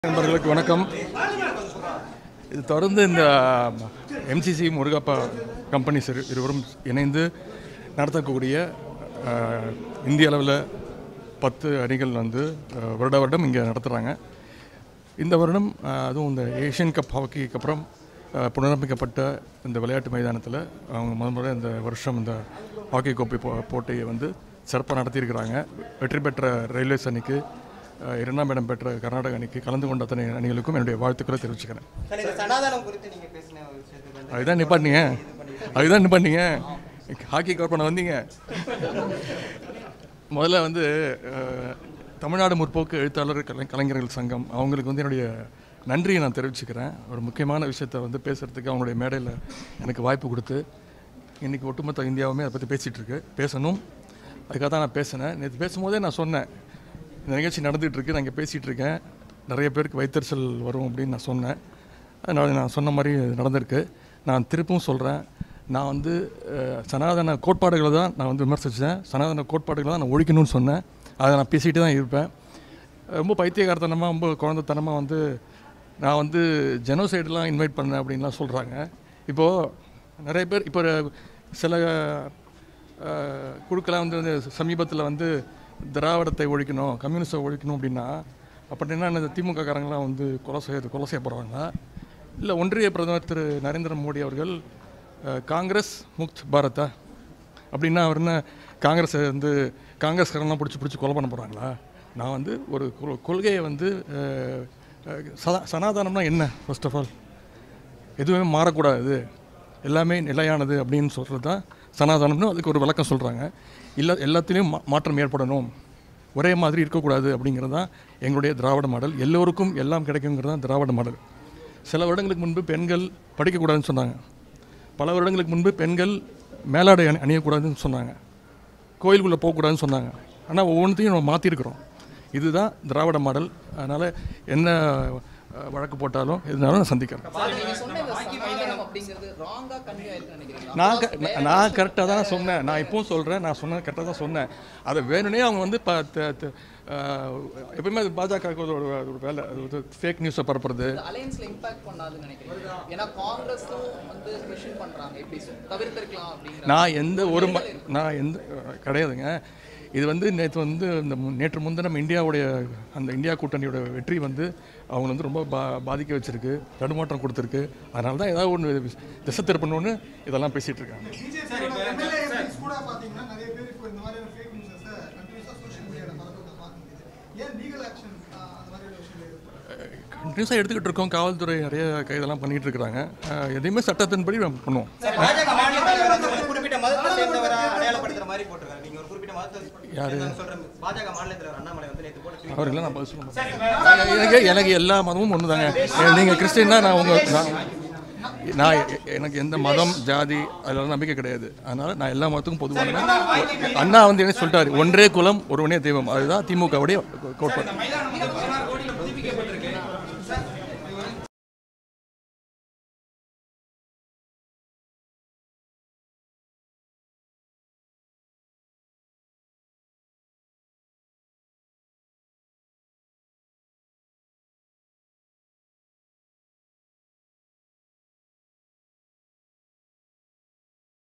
நண்பர்களுக்கு வணக்கம் இது தொடர்ந்து இந்த எம்சிசி முருகப்பா கம்பெனிஸ் இரு- இருவரும் இணைந்து நடத்தக்கூடிய அஹ், இந்திய அளவில் பத்து அணிகள் வந்து அஹ், வருட வருடம் இங்கே நடத்துகிறாங்க இந்த வருடம் அஹ், அதுவும் இந்த ஏஷியன் கப் ஹாக்கிக்கு அப்புறம் அஹ், புனரமைக்கப்பட்ட இந்த விளையாட்டு மைதானத்தில் அவங்க முதல் முறை இந்த வருஷம் இந்த ஹாக்கி கோப்பை போ போட்டியை வந்து சிறப்பாக நடத்தியிருக்கிறாங்க வெற்றி பெற்ற ரயில்வேஸ் அணிக்கு அஹ், இரண்டாம் இடம் பெற்ற கர்நாடக அணிக்கு கலந்து கொண்ட அத்தனை அணிகளுக்கும் என்னுடைய வாழ்த்துக்களை தெரிவிச்சுக்கிறேன் சார் இந்த சனாதனம் குறித்து நீங்க பேசின ஒரு விஷயத்துக்கு வந்து அதுதான் நிப்பாட்டிங்க அதுதான் நிப்பாட்டிங்க ஹாக்கி கவர் பண்ண வந்தீங்க முதல்ல வந்து அஹ், தமிழ்நாடு முற்போக்கு எழுத்தாளர் கலை கலைஞர்கள் சங்கம் அவங்களுக்கு வந்து என்னுடைய நன்றியை நான் தெரிவிச்சுக்கிறேன் ஒரு முக்கியமான விஷயத்தை வந்து பேசுகிறதுக்கு அவங்களுடைய மேடையில் எனக்கு வாய்ப்பு கொடுத்து இன்றைக்கி ஒட்டுமொத்த இந்தியாவுமே அதை பற்றி பேசிகிட்டு இருக்கு பேசணும் அதுக்காக தான் நான் பேசினேன் நேற்று பேசும்போதே நான் சொன்னேன் இந்த நிகழ்ச்சி நடந்துகிட்டு இருக்கு நான் இங்கே பேசிகிட்டு இருக்கேன் நிறைய பேருக்கு வைத்தறிச்சல் வரும் அப்படின்னு நான் சொன்னேன் அதனால் நான் சொன்ன மாதிரி இது நடந்திருக்கு நான் திருப்பவும் சொல்கிறேன் நான் வந்து அஹ், சனாதன கோட்பாடுகளை தான் நான் வந்து விமர்சித்தேன் சனாதன கோட்பாடுகளை தான் நான் ஒழிக்கணும்னு சொன்னேன் அதை நான் பேசிக்கிட்டு தான் இருப்பேன் ரொம்ப பைத்தியகாரத்தனமாக ரொம்ப குழந்தைத்தனமாக வந்து நான் வந்து ஜெனோசைடெலாம் இன்வைட் பண்ணேன் அப்படின்லாம் சொல்கிறாங்க இப்போது நிறைய பேர் இப்போ சில அஹ், குழுக்கெல்லாம் வந்து சமீபத்தில் வந்து திராவிடத்தை ஒழிக்கணும் கம்யூனிஸ்டை ஒழிக்கணும் அப்படின்னா அப்படின்னா இந்த திமுக காரங்களாம் வந்து கொலை செய்ய கொலை செய்யப்படுறாங்களா இல்லை ஒன்றிய பிரதமர் திரு நரேந்திர மோடி அவர்கள் அஹ், காங்கிரஸ் முக்த் பாரதா அப்படின்னா அவர் என்ன காங்கிரஸ் வந்து காங்கிரஸ்காரங்களாம் பிடிச்சி பிடிச்சி கொலை பண்ண போகிறாங்களா நான் வந்து ஒரு கொ- கொள்கையை வந்து அஹ், அஹ், சதா சனாதனம்னா என்ன ஃபர்ஸ்ட் ஆஃப் ஆல் எதுவுமே மாறக்கூடாது எல்லாமே நிலையானது அப்படின்னு சொல்கிறது தான் சனாதனம்னு அதுக்கு ஒரு விளக்கம் சொல்கிறாங்க இல்லை எல்லாத்துலேயும் மா மாற்றம் ஏற்படணும் ஒரே மாதிரி இருக்கக்கூடாது அப்படிங்கிறது தான் எங்களுடைய திராவிட மாடல் எல்லோருக்கும் எல்லாம் கிடைக்குங்கிறது தான் திராவிட மாடல் சில வருடங்களுக்கு முன்பு பெண்கள் படிக்கக்கூடாதுன்னு சொன்னாங்க பல வருடங்களுக்கு முன்பு பெண்கள் மேலாடை அணி அணியக்கூடாதுன்னு சொன்னாங்க கோயிலுக்குள்ளே போகக்கூடாதுன்னு சொன்னாங்க ஆனால் ஒவ்வொன்றையும் நம்ம மாற்றிருக்கிறோம் இதுதான் திராவிட மாடல் அதனால் என்ன அஹ், வழக்கு போட்டாலும் எதுனாலும் நான் சந்திக்கிறேன் நீங்க சொன்ன இந்த சனாதனம் அப்படிங்கிறது ராங்கா கன்வே ஆயிருக்குன்னு நினைக்கிறீங்களா நான் க- நான் நான் கரெக்டாக தான் சொன்னேன் நான் இப்பவும் சொல்கிறேன் நான் சொன்னது கரெக்டாக தான் சொன்னேன் அதை வேணும்னே அவங்க வந்து ப த- த- ஆஹ் எப்பயுமே அது பாஜக ஒரு ஒரு வேலை அது வந்து ஃபேக் நியூஸை பரப்புறது இது அலையன்ஸ்ல இம்பாக்ட் பண்ணாதுன்னு நினைக்கிறீங்க ஏன்னா காங்கிரஸும் வந்து கொஸ்டின் பண்றாங்க எப்படி சொல் தவிர்த்திருக்கலாம் அப்படிங்கிற நான் எந்த ஒரு ம நான் எந்த கிடையாதுங்க இது வந்து நேற்று வந்து இந்த மு- நேற்று முன்தினம் இந்தியாவுடைய அந்த இந்தியா கூட்டணியோட வெற்றி வந்து அவங்க வந்து ரொம்ப பா பாதிக்க வச்சிருக்கு தடுமாற்றம் கொடுத்துருக்கு அதனால தான் ஏதாவது ஒன்று திசை திருப்பணும்னு இதெல்லாம் பேசிகிட்டு இருக்காங்க கூட பாத்தீங்கன்னா நிறைய பேர் இப்போ இந்த மாதிரியான ஃபேக் நியூஸஸை கண்டினியூஸாக சோஷியல் மீடியாவில் பரப்புறத பார்க்க முடியுது ஏன் லீகல் ஆக்ஷன் அந்த மாதிரியான விஷயங்கள் கண்டினியூஸாக எடுத்துக்கிட்டு இருக்கோம் காவல்துறை நிறைய கைதெல்லாம் பண்ணிட்டு இருக்கிறாங்க அஹ் எதையுமே சட்டத்தின்படி நம்ம பண்ணுவோம் சார் பாஜக மாநில தலைவர் வந்து ஒரு குறிப்பிட்ட மதத்தை சேர்ந்தவரை அடையாளப்படுத்துற மாதிரி போட்டிருக்காரு நீங்க ஒரு குறிப்பிட்ட மதத்தை சேர்ந்தவங்க சொல்ற பாஜக மாநில தலைவர் அண்ணாமலை வந்து நேற்று போட்டு tweet அவரெல்லாம் நான் பதில் சொல்ல மாட்டேன் எனக்கு எனக்கு எல்லா மதமும் ஒன்று தாங்க நீங்கள் கிறிஸ்டின்னா நான் உங்கள் நான் நான் எ- எனக்கு எந்த மதம் ஜாதி அதெல்லாம் நம்பிக்கை கிடையாது அதனால் நான் எல்லா மதத்துக்கும் பொதுவான அண்ணா வந்து என்ன சொல்லிட்டாரு ஒன்றே குலம் ஒருவனே தெய்வம் அதுதான் திமுகவுடைய கோட்பாடு